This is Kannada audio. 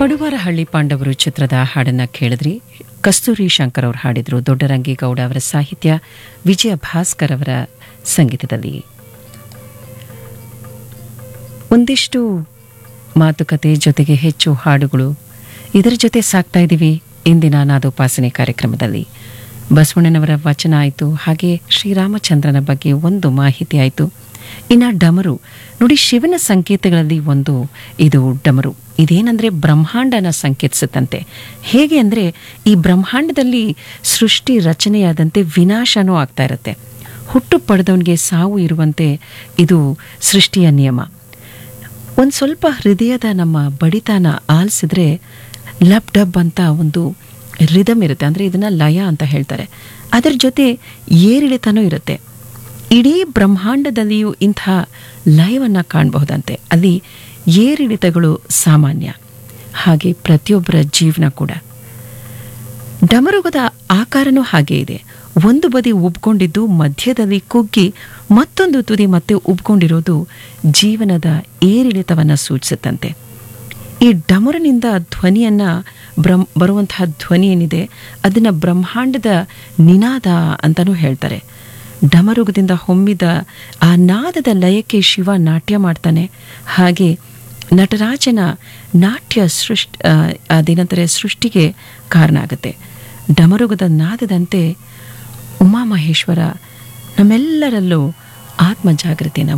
ಪಡುವಾರಹಳ್ಳಿ ಪಾಂಡವರು ಚಿತ್ರದ ಹಾಡನ್ನ ಕೇಳಿದ್ರಿ ಕಸ್ತೂರಿ ಶಂಕರ್ ಅವರು ಹಾಡಿದ್ರು ದೊಡ್ಡರಂಗೇಗೌಡ ಅವರ ಸಾಹಿತ್ಯ ವಿಜಯ ಭಾಸ್ಕರ್ ಅವರ ಸಂಗೀತದಲ್ಲಿ ಒಂದಿಷ್ಟು ಮಾತುಕತೆ ಜೊತೆಗೆ ಹೆಚ್ಚು ಹಾಡುಗಳು ಇದರ ಜೊತೆ ಸಾಕ್ತಾ ಇದ್ದೀವಿ ಇಂದಿನ ನಾದೋಪಾಸನೆ ಕಾರ್ಯಕ್ರಮದಲ್ಲಿ ಬಸವಣ್ಣನವರ ವಚನ ಆಯಿತು ಹಾಗೆ ಶ್ರೀರಾಮಚಂದ್ರನ ಬಗ್ಗೆ ಒಂದು ಮಾಹಿತಿ ಆಯಿತು ಇನ್ನು ಡಮರು ನೋಡಿ ಶಿವನ ಸಂಕೇತಗಳಲ್ಲಿ ಒಂದು ಇದು ಡಮರು ಇದೇನಂದ್ರೆ ಬ್ರಹ್ಮಾಂಡನ ಸಂಕೇತಿಸುತ್ತಂತೆ ಹೇಗೆ ಅಂದರೆ ಈ ಬ್ರಹ್ಮಾಂಡದಲ್ಲಿ ಸೃಷ್ಟಿ ರಚನೆಯಾದಂತೆ ವಿನಾಶನೂ ಆಗ್ತಾ ಇರುತ್ತೆ ಹುಟ್ಟು ಪಡೆದವನಿಗೆ ಸಾವು ಇರುವಂತೆ ಇದು ಸೃಷ್ಟಿಯ ನಿಯಮ ಒಂದು ಸ್ವಲ್ಪ ಹೃದಯದ ನಮ್ಮ ಬಡಿತಾನ ಆಲಿಸಿದ್ರೆ ಲಬ್ ಡಬ್ ಅಂತ ಒಂದು ರಿದಮ್ ಇರುತ್ತೆ ಅಂದರೆ ಇದನ್ನ ಲಯ ಅಂತ ಹೇಳ್ತಾರೆ ಅದರ ಜೊತೆ ಏರಿಳಿತನೂ ಇರುತ್ತೆ ಇಡೀ ಬ್ರಹ್ಮಾಂಡದಲ್ಲಿಯೂ ಇಂಥ ಲಯವನ್ನು ಕಾಣಬಹುದಂತೆ ಅಲ್ಲಿ ಏರಿಳಿತಗಳು ಸಾಮಾನ್ಯ ಹಾಗೆ ಪ್ರತಿಯೊಬ್ಬರ ಜೀವನ ಕೂಡ ಡಮರುಗದ ಆಕಾರನೂ ಹಾಗೆ ಇದೆ ಒಂದು ಬದಿ ಉಬ್ಕೊಂಡಿದ್ದು ಮಧ್ಯದಲ್ಲಿ ಕುಗ್ಗಿ ಮತ್ತೊಂದು ತುದಿ ಮತ್ತೆ ಉಬ್ಕೊಂಡಿರೋದು ಜೀವನದ ಏರಿಳಿತವನ್ನು ಸೂಚಿಸುತ್ತಂತೆ ಈ ಡಮರನಿಂದ ಧ್ವನಿಯನ್ನ ಬ್ರಹ್ಮ ಬರುವಂತಹ ಧ್ವನಿ ಏನಿದೆ ಅದನ್ನ ಬ್ರಹ್ಮಾಂಡದ ನಿನಾದ ಅಂತಲೂ ಹೇಳ್ತಾರೆ ಡಮರುಗದಿಂದ ಹೊಮ್ಮಿದ ಆ ನಾದದ ಲಯಕ್ಕೆ ಶಿವ ನಾಟ್ಯ ಮಾಡ್ತಾನೆ ಹಾಗೆ ನಟರಾಜನ ನಾಟ್ಯ ಸೃಷ್ಟಿ ಅದೇನಂತಾರೆ ಸೃಷ್ಟಿಗೆ ಕಾರಣ ಆಗುತ್ತೆ ಡಮರುಗದ ನಾದದಂತೆ ಉಮಾಮಹೇಶ್ವರ ನಮ್ಮೆಲ್ಲರಲ್ಲೂ ಆತ್ಮ ಜಾಗೃತಿಯನ್ನು